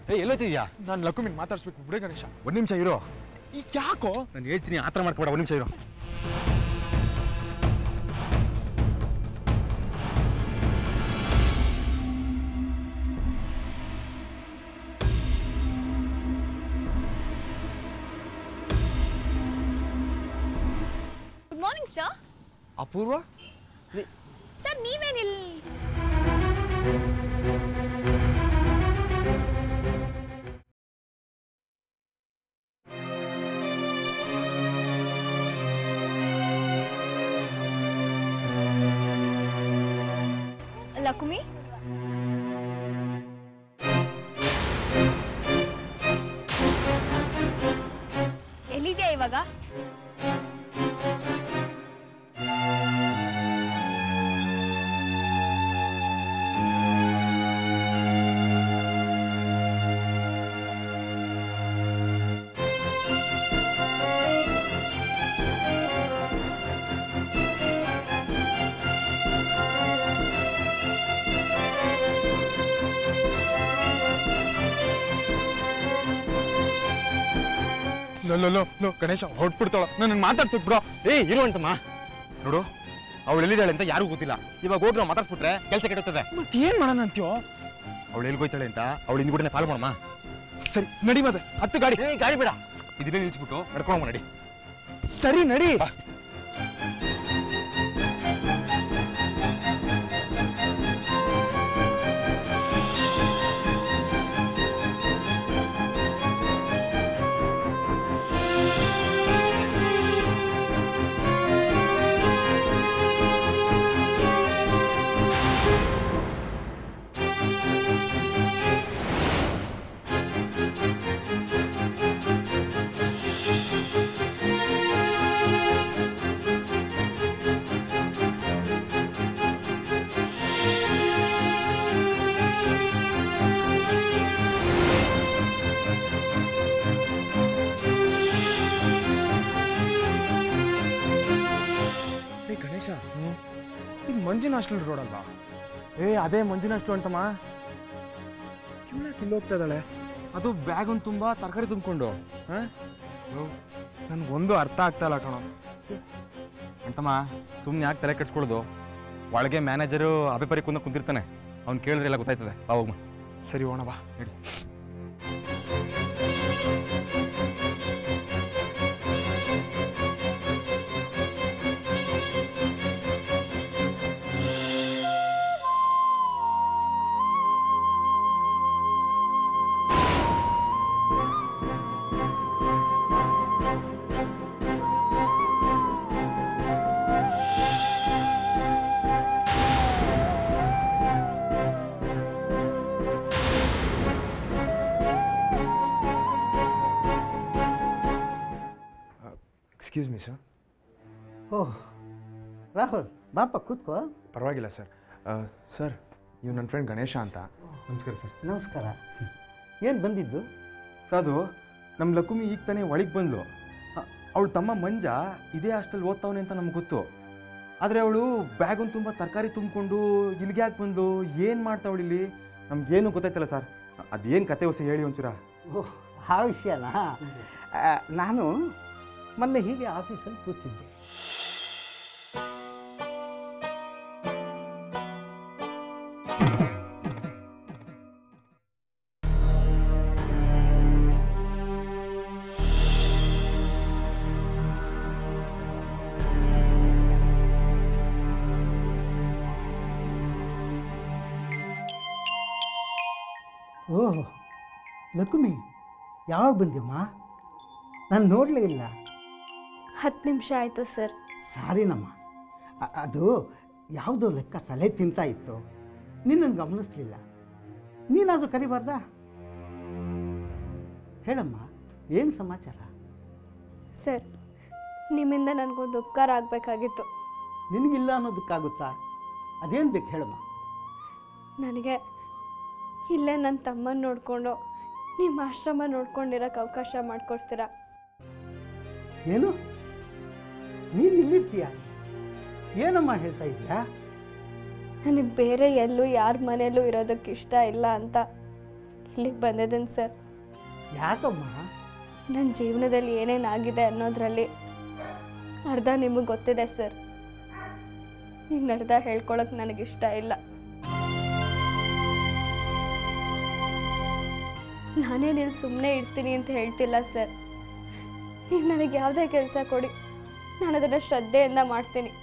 ಏ ಎಲ್ಲೋತಿದ್ಯಾ ನಾನು ಲಕ್ಷ್ಮಿನ್ ಮಾತಾಡ್ಸ್ಬೇಕು ಬಿಡಿ ಗಣೇಶ ಒಂದು ನಿಮಿಷ ಇರೋ ಈಗ ಯಾಕೋ ನಾನು ಹೇಳ್ತೀನಿ ಆ ಥರ ಮಾಡ್ಕೊಡ ಒಂದು ನಿಮಿಷ ಇರೋ good morning sir Apoorva sir ನೀವೇನಿಲ್ಲ ಲಕ್ಷ್ಮಿ ಎಲ್ಲಿದ್ಯಾ ಇವಾಗ ಲೋ ಲೋ ಲೋ ಲೋ ಗಣೇಶ ಹೊಟ್ಬಿಡ್ತಾಳ ನನ್ನ ಮಾತಾಡ್ಸಕ್ ಬಿಡೋ ಏ ಇರು ಅಂತಮ್ಮ ನೋಡು ಅವಳು ಎಲ್ಲಿದ್ದಾಳೆ ಅಂತ ಯಾರಿಗೂ ಗೊತ್ತಿಲ್ಲ ಇವಾಗ ಹೋಗಿ ನಾವು ಮಾತಾಡ್ಸ್ಬಿಟ್ರೆ ಕೆಲಸ ಕೆಡುತ್ತದೆ ಮತ್ತೆ ಏನ್ ಮಾಡೋಣ ಅಂತೀಯೋ ಅವಳು ಎಲ್ಗೋಯ್ತಾಳೆ ಅಂತ ಅವಳು ಹಿಂದ್ಗಡೆ ಫಾಲೋ ಮಾಡಮ್ಮ ಸರಿ ನಡಿ ಮತ್ತೆ ಹತ್ತು ಗಾಡಿ ಏ ಗಾಡಿ ಬೇಡ ಇದನ್ನೇ ನಿಲ್ಸ್ಬಿಟ್ಟು ನಡ್ಕೊಂಡು ನಡಿ ಸರಿ ನಡಿ ಏ ಗಣೇಶ ಇದು ಮಂಜಿನ ಹಾಸ್ಟೆಲ್ ರೋಡ್ ಅಲ್ವಾ ಏ ಅದೇ ಮಂಜಿನ ಹಾಸ್ಟೆಲ್ ಅಂತಮ್ಮ ಇವಳಕ್ಕೆ ಇಲ್ಲಿ ಹೋಗ್ತಾ ಇದ್ದಾಳೆ ಅದು ಬ್ಯಾಗ್ ಒಂದು ತುಂಬಾ ತರಕಾರಿ ತುಂಬಿಕೊಂಡು ನನ್ಗೊಂದು ಅರ್ಥ ಆಗ್ತಾ ಇಲ್ಲ ಕಣೋ ಅಂತಮ್ಮ ಸುಮ್ಮನೆ ಯಾಕೆ ತಲೆ ಕೆಡ್ಸ್ಕೊಳ್ಳೋದು ಒಳಗೆ ಮ್ಯಾನೇಜರು ಅಭಿಪರಿ ಕುಂದ ಕುಂತಿರ್ತಾನೆ ಅವ್ನು ಕೇಳಿದ್ರೆ ಎಲ್ಲ ಗೊತ್ತಾಯ್ತದೆ ಅವಾಗ ಸರಿ ಹೋಣ ಬಾ ಹೇಳಿ ಎಕ್ಸ್ಕ್ಯೂಸ್ ಮೀ ಸರ್ ಓಹ್ ರಾಹುಲ್ ಬಾಪ ಕೂತ್ಕೋ ಪರವಾಗಿಲ್ಲ ಸರ್ ಸರ್ ನೀವು ನನ್ನ ಫ್ರೆಂಡ್ ಗಣೇಶ ಅಂತ ನಮಸ್ಕಾರ ಸರ್ ನಮಸ್ಕಾರ ಏನು ಬಂದಿದ್ದು ಸರ್ ಅದು ನಮ್ಮ ಲಕುಮಿ ಈಗ ತಾನೇ ಒಳಗೆ ಬಂದ್ಲು ಅವಳು ತಮ್ಮ ಮಂಜ ಇದೇ ಹಾಸ್ಟೆಲ್ ಓದ್ತಾವನೆ ಅಂತ ನಮ್ಗೆ ಗೊತ್ತು ಆದರೆ ಅವಳು ಬ್ಯಾಗ್ ಒಂದು ತುಂಬ ತರಕಾರಿ ತುಂಬಿಕೊಂಡು ಇಲ್ಲಿಗೆ ಯಾಕೆ ಬಂದು ಏನು ಮಾಡ್ತಾವಳು ಇಲ್ಲಿ ನಮ್ಗೇನು ಗೊತ್ತಾಯ್ತಲ್ಲ ಸರ್ ಅದೇನು ಕತೆ ಹೊಸ ಹೇಳಿ ಒಂಚೂರ ಓಹ್ ಆ ವಿಷಯನಾ ಆ, ನಾನು ಮೊನ್ನೆ ಹೀಗೆ ಆಫೀಸಲ್ಲಿ ಕೂತಿದ್ದೆ ಓಹ್ ಲಕ್ಷ್ಮಿ ಯಾವಾಗ ಬಂದ್ಯಮ್ಮ ನಾನು ನೋಡಲೇ ಇಲ್ಲ ಹತ್ತು ನಿಮಿಷ ಆಯಿತು ಸರ್ ಸಾರಿನಮ್ಮ ಅ- ಅದು ಯಾವುದೋ ಲೆಕ್ಕ ತಲೆ ತಿಂತಾ ಇತ್ತು ನಿನ್ನನ್ನು ಗಮನಿಸ್ಲಿಲ್ಲ ನೀನಾದರೂ ಕರಿಬಾರ್ದಾ ಹೇಳಮ್ಮ ಏನು ಸಮಾಚಾರ ಸರ್ ನಿಮ್ಮಿಂದ ನನಗೊಂದು ಉಪಕಾರ ಆಗಬೇಕಾಗಿತ್ತು ನಿನಗಿಲ್ಲ ಅನ್ನೋದಕ್ಕಾಗುತ್ತಾ ಅದೇನು ಬೇಕು ಹೇಳಮ್ಮ ನನಗೆ ಇಲ್ಲೇ ನನ್ನ ತಮ್ಮನ ನೋಡಿಕೊಂಡು ನಿಮ್ಮ ಆಶ್ರಮ ನೋಡ್ಕೊಂಡಿರೋಕೆ ಅವಕಾಶ ಮಾಡಿಕೊಡ್ತೀರಾ ಏನು ನೀನು ಇಲ್ಲಿರ್ತೀಯ ಏನಮ್ಮ ಹೇಳ್ತಾ ಇದೀಯಾ ನನಗೆ ಬೇರೆ ಎಲ್ಲೂ ಯಾರ ಮನೆಯಲ್ಲೂ ಇರೋದಕ್ಕೆ ಇಷ್ಟ ಇಲ್ಲ ಅಂತ ಇಲ್ಲಿಗೆ ಬಂದಿದ್ದೀನಿ ಸರ್ ಯಾಕಮ್ಮ ನನ್ನ ಜೀವನದಲ್ಲಿ ಏನೇನಾಗಿದೆ ಅನ್ನೋದ್ರಲ್ಲಿ ಅರ್ಧ ನಿಮಗೆ ಗೊತ್ತಿದೆ ಸರ್ ಇನ್ನರ್ಧ ಹೇಳ್ಕೊಳಕ್ಕೆ ನನಗಿಷ್ಟ ಇಲ್ಲ ನಾನೇ ನೀನು ಸುಮ್ಮನೆ ಇರ್ತೀನಿ ಅಂತ ಹೇಳ್ತಿಲ್ಲ ಸರ್ ನೀವು ನನಗೆ ಯಾವುದೇ ಕೆಲಸ ಕೊಡಿ ನಾನು ಅದನ್ನು ಶ್ರದ್ಧೆಯಿಂದ ಮಾಡ್ತೀನಿ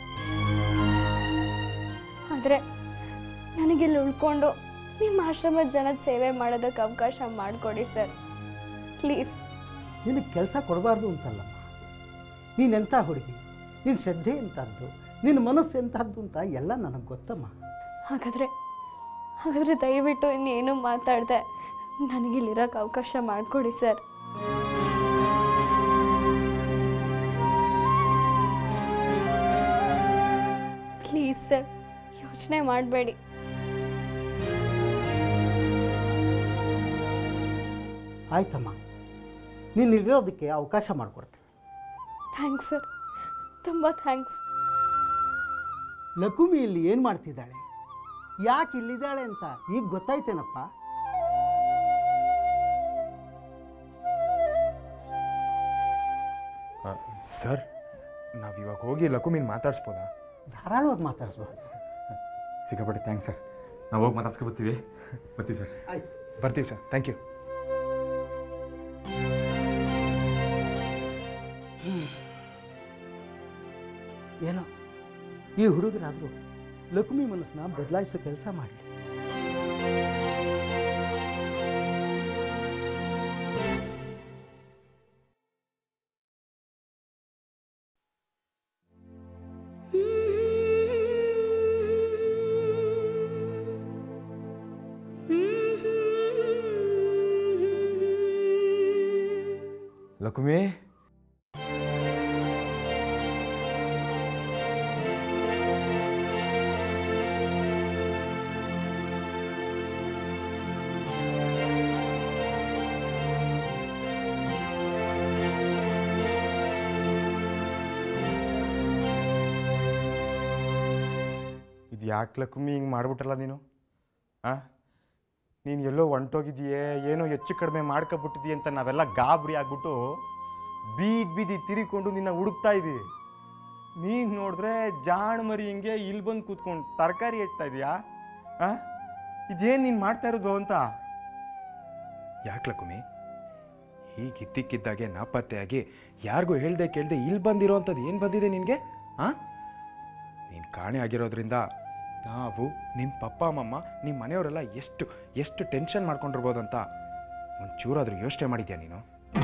ಆದರೆ ನನಗಿಲ್ಲಿ ಉಳ್ಕೊಂಡು ನಿಮ್ಮ ಆಶ್ರಮದ ಜನದ ಸೇವೆ ಮಾಡೋದಕ್ಕೆ ಅವಕಾಶ ಮಾಡಿಕೊಡಿ ಸರ್ ಪ್ಲೀಸ್ ನಿನಗೆ ಕೆಲಸ ಕೊಡಬಾರ್ದು ಅಂತಲ್ಲಮ್ಮ ನೀನೆಂಥ ಹುಡುಗಿ ನಿನ್ನ ಶ್ರದ್ಧೆ ಎಂಥದ್ದು ನಿನ್ನ ಮನಸ್ಸು ಎಂಥದ್ದು ಅಂತ ಎಲ್ಲ ನನಗೆ ಗೊತ್ತಮ್ಮ ಹಾಗಾದರೆ ಹಾಗಾದರೆ ದಯವಿಟ್ಟು ಇನ್ನೇನು ಮಾತಾಡದೆ ನನಗಿಲ್ಲಿರೋಕ್ಕೆ ಅವಕಾಶ ಮಾಡಿಕೊಡಿ ಸರ್ ಪ್ಲೀಸ್ ಸರ್ ಯೋಚನೆ ಮಾಡಬೇಡಿ ಆಯ್ತಮ್ಮ ನೀನು ಇರೋದಕ್ಕೆ ಅವಕಾಶ ಮಾಡಿಕೊಡ್ತೀನಿ ಥ್ಯಾಂಕ್ಸ್ ಸರ್ ತುಂಬ ಥ್ಯಾಂಕ್ಸ್ ಲಕುಮಿ ಇಲ್ಲಿ ಏನು ಮಾಡ್ತಿದ್ದಾಳೆ ಯಾಕೆ ಇಲ್ಲಿದ್ದಾಳೆ ಅಂತ ಈಗ ಗೊತ್ತಾಯ್ತೇನಪ್ಪ ಸರ್ ನಾವು ಇವಾಗ ಹೋಗಿ ಲಕುಮಿನ್ ಮಾತಾಡ್ಸ್ಬೋದಾ ಧಾರಾಳವಾಗಿ ಮಾತಾಡಿಸ್ಬೋದು ಸಿಕ್ಕಾಪಟ್ಟೆ ಥ್ಯಾಂಕ್ಸ್ ಸರ್ ನಾವು ಹೋಗಿ ಮಾತಾಡ್ಸ್ಕೊ ಬರ್ತೀವಿ ಬರ್ತೀವಿ ಸರ್ ಆಯ್ತು ಬರ್ತೀವಿ ಸರ್ ಥ್ಯಾಂಕ್ ಯು ಏನೋ ಈ ಹುಡುಗರಾದರೂ ಲಕ್ಷ್ಮಿ ಮನಸ್ಸನ್ನ ಬದಲಾಯಿಸೋ ಕೆಲಸ ಮಾಡಿ ಲಕ್ಷ್ಮಿ ಇದು ಯಾಕೆ ಲಕ್ಷ್ಮಿ ಹಿಂಗೆ ಮಾಡ್ಬಿಟ್ಟಲ್ಲ ನೀನು ಆ ನೀನು ಎಲ್ಲೋ ಹೊಂಟೋಗಿದೆಯೇ ಏನೋ ಹೆಚ್ಚು ಕಡಿಮೆ ಮಾಡ್ಕೊಬಿಟ್ಟಿದೀಯ ಅಂತ ನಾವೆಲ್ಲ ಗಾಬರಿ ಆಗ್ಬಿಟ್ಟು ಬೀದ್ ಬೀದಿ ತಿರುಗಿಕೊಂಡು ನಿನ್ನ ಹುಡುಕ್ತಾ ಇದೀವಿ ನೀನು ನೋಡಿದ್ರೆ ಜಾಣ ಮರಿ ಹಿಂಗೆ ಇಲ್ಲಿ ಬಂದು ಕೂತ್ಕೊಂಡು ತರಕಾರಿ ಹೆಚ್ಚ್ತಾ ಇದೀಯಾ ಆ ಇದೇನು ನೀನು ಮಾಡ್ತಾ ಇರೋದು ಅಂತ ಯಾಕೆ ಲಕುಮಿ ಹೀಗೆ ಇದ್ದಕ್ಕಿದ್ದಾಗೆ ನಾಪತ್ತೆಯಾಗಿ ಯಾರಿಗೂ ಹೇಳ್ದೆ ಕೇಳ್ದೆ ಇಲ್ಲಿ ಬಂದಿರೋವಂಥದ್ದು ಏನು ಬಂದಿದೆ ನಿನಗೆ ಹಾಂ ನೀನು ಕಾಣೆ ಆಗಿರೋದ್ರಿಂದ ನಾವು ನಿಮ್ಮ ಪಪ್ಪ ಮಮ್ಮ ನಿಮ್ಮ ಮನೆಯವರೆಲ್ಲ ಎಷ್ಟು ಎಷ್ಟು ಟೆನ್ಷನ್ ಮಾಡ್ಕೊಂಡಿರ್ಬೋದು ಅಂತ ಒಂಚೂರಾದರೂ ಯೋಚನೆ ಮಾಡಿದ್ಯಾ ನೀನು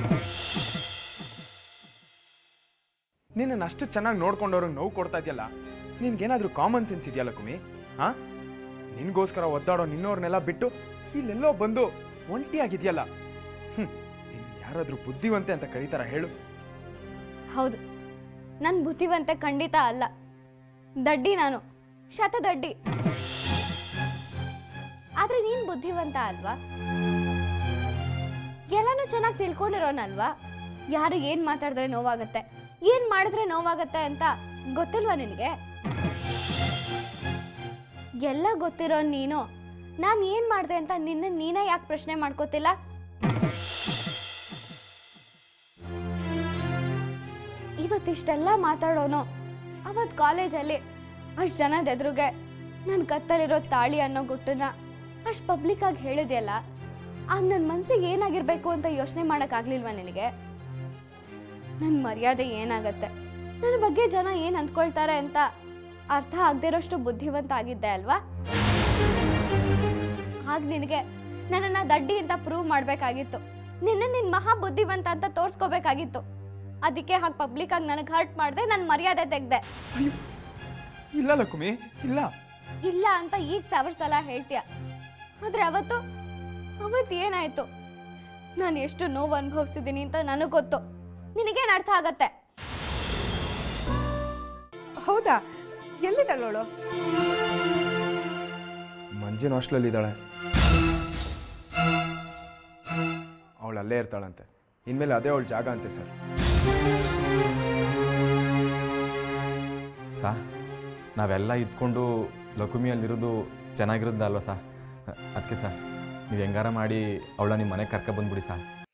ನಿನ್ನನ್ನು ಅಷ್ಟು ಚೆನ್ನಾಗಿ ನೋಡ್ಕೊಂಡವ್ರಿಗೆ ನೋವು ಕೊಡ್ತಾ ಇದೆಯಲ್ಲ ನಿನ್ಗೇನಾದರೂ ಕಾಮನ್ ಸೆನ್ಸ್ ಇದೆಯಲ್ಲ ಕುಮಿ ಹಾಂ ನಿನಗೋಸ್ಕರ ಒದ್ದಾಡೋ ನಿನ್ನವ್ರನ್ನೆಲ್ಲ ಬಿಟ್ಟು ಇಲ್ಲೆಲ್ಲೋ ಬಂದು ಒಂಟಿಯಾಗಿದೆಯಲ್ಲ ಹ್ಞೂ ನೀನು ಯಾರಾದರೂ ಬುದ್ಧಿವಂತೆ ಅಂತ ಕರೀತಾರ ಹೇಳು ಹೌದು ನನ್ನ ಬುದ್ಧಿವಂತೆ ಖಂಡಿತ ಅಲ್ಲ ದಡ್ಡಿ ನಾನು ಶತದಡ್ಡಿ ಆದ್ರೆ ನೀನ್ ಬುದ್ಧಿವಂತ ಅಲ್ವಾ ಎಲ್ಲಾನು ಚೆನ್ನಾಗಿ ತಿಳ್ಕೊಂಡಿರೋನಲ್ವಾ ಯಾರು ಏನ್ ಮಾತಾಡಿದ್ರೆ ನೋವಾಗತ್ತೆ ಏನ್ ಮಾಡಿದ್ರೆ ನೋವಾಗತ್ತೆ ಅಂತ ಗೊತ್ತಿಲ್ವಾ ನಿನಗೆ ಎಲ್ಲ ಗೊತ್ತಿರೋ ನೀನು ನಾನು ಏನ್ ಮಾಡಿದೆ ಅಂತ ನಿನ್ನ ನೀನೇ ಯಾಕೆ ಪ್ರಶ್ನೆ ಮಾಡ್ಕೋತಿಲ್ಲ ಇವತ್ತಿಷ್ಟೆಲ್ಲ ಮಾತಾಡೋನು ಅವತ್ತು ಕಾಲೇಜಲ್ಲಿ ಅಷ್ಟು ಜನದ ಎದುರುಗೆ ನನ್ನ ಕತ್ತಲಿರೋ ತಾಳಿ ಅನ್ನೋ ಗುಟ್ಟನ್ನ ಅಷ್ಟು ಪಬ್ಲಿಕ್ಕಾಗಿ ಹೇಳಿದೆಯಲ್ಲ ಆಗ ನನ್ನ ಮನ್ಸಿಗೆ ಏನಾಗಿರ್ಬೇಕು ಅಂತ ಯೋಚನೆ ಮಾಡೋಕ್ಕಾಗ್ಲಿಲ್ವಾ ನಿನಗೆ ನನ್ನ ಮರ್ಯಾದೆ ಏನಾಗತ್ತೆ ನನ್ನ ಬಗ್ಗೆ ಜನ ಏನು ಅಂದ್ಕೊಳ್ತಾರೆ ಅಂತ ಅರ್ಥ ಆಗದಿರೋಷ್ಟು ಬುದ್ಧಿವಂತ ಆಗಿದ್ದೆ ಅಲ್ವಾ ಆಗ ನಿನಗೆ ನನ್ನನ್ನು ದಡ್ಡಿ ಅಂತ ಪ್ರೂವ್ ಮಾಡಬೇಕಾಗಿತ್ತು ನಿನ್ನ ನಿನ್ನ ಮಹಾ ಬುದ್ಧಿವಂತ ಅಂತ ತೋರಿಸ್ಕೋಬೇಕಾಗಿತ್ತು ಅದಕ್ಕೆ ಹಾಗೆ ಪಬ್ಲಿಕ್ಕಾಗಿ ನನಗೆ ಹರ್ಟ್ ಮಾಡಿದೆ ನನ್ನ ಮರ್ಯಾದೆ ತೆಗ್ದೆ ಇಲ್ಲ ಲಕುಮಿ ಇಲ್ಲ ಇಲ್ಲ ಅಂತ ಈಗ ಸಾವಿರ ಸಲ ಹೇಳ್ತೀಯ ಆದ್ರೆ ಅವತ್ತು ಅವತ್ತು ಏನಾಯ್ತು ನಾನು ಎಷ್ಟು ನೋವು ಅನುಭವಿಸಿದ್ದೀನಿ ಅಂತ ನನಗೆ ಗೊತ್ತು ನಿನಗೇನು ಅರ್ಥ ಆಗತ್ತೆ ಹೌದಾ ಎಲ್ಲಿದ್ದಾಳೋಳು ಮಂಜಿನ ಹಾಸ್ಟ್ಲಲ್ಲಿ ಇದ್ದಾಳೆ ಅವಳು ಅಲ್ಲೇ ಇರ್ತಾಳಂತೆ ಇನ್ಮೇಲೆ ಅದೇ ಅವಳ ಜಾಗ ಅಂತೆ ಸರ್ ಸಾ ನಾವೆಲ್ಲ ಇದ್ಕೊಂಡು ಲಕುಮಿಯಲ್ಲಿರೋದು ಚೆನ್ನಾಗಿರೋದಲ್ವ ಸಾ ಅದಕ್ಕೆ ಸಾ ನೀವು ಹೆಂಗಾರ ಮಾಡಿ ಅವಳ ನಿಮ್ಮ ಮನೆಗೆ ಕರ್ಕೊಬಂದ್ಬಿಡಿ ಸರ್